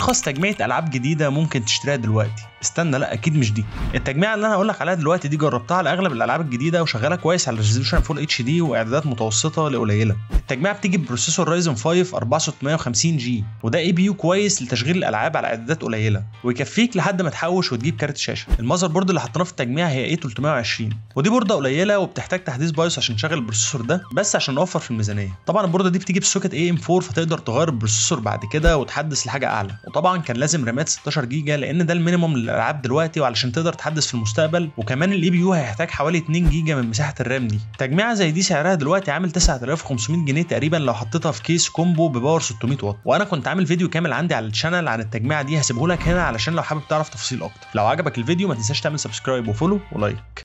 ارخص تجميعه العاب جديده ممكن تشتريها دلوقتي استنى لا اكيد مش دي التجميعه اللي انا هقول لك عليها دلوقتي دي جربتها على اغلب الالعاب الجديده وشغاله كويس على ريزولوشن فول اتش دي واعدادات متوسطه لقليله التجميعه بتيجي ببروسيسور رايزن 5 4650 جي وده اي بي يو كويس لتشغيل الالعاب على اعدادات قليله ويكفيك لحد ما تحوش وتجيب كارت شاشه المذر بورد اللي حطيناه في التجميعه هي اي 320 ودي بورده قليله وبتحتاج تحديث بايوس عشان تشغل البروسيسور ده بس عشان نوفر في الميزانيه طبعا البورده دي بتيجي بسوكت اي ام 4 فتقدر تغير البروسيسور بعد كده وتحدث لحاجه اعلى وطبعا كان لازم رامات 16 جيجا لان ده المينيموم للالعاب دلوقتي وعلشان تقدر تحدث في المستقبل وكمان الاي بي يو هيحتاج حوالي 2 جيجا من مساحه الرام دي تجميعه زي دي سعرها دلوقتي عامل 9500 جنيه تقريبا لو حطيتها في كيس كومبو بباور 600 واط وانا كنت عامل فيديو كامل عندي على الشانل عن التجميعه دي هسيبه لك هنا علشان لو حابب تعرف تفاصيل اكتر لو عجبك الفيديو ما تنساش تعمل سبسكرايب وفولو ولايك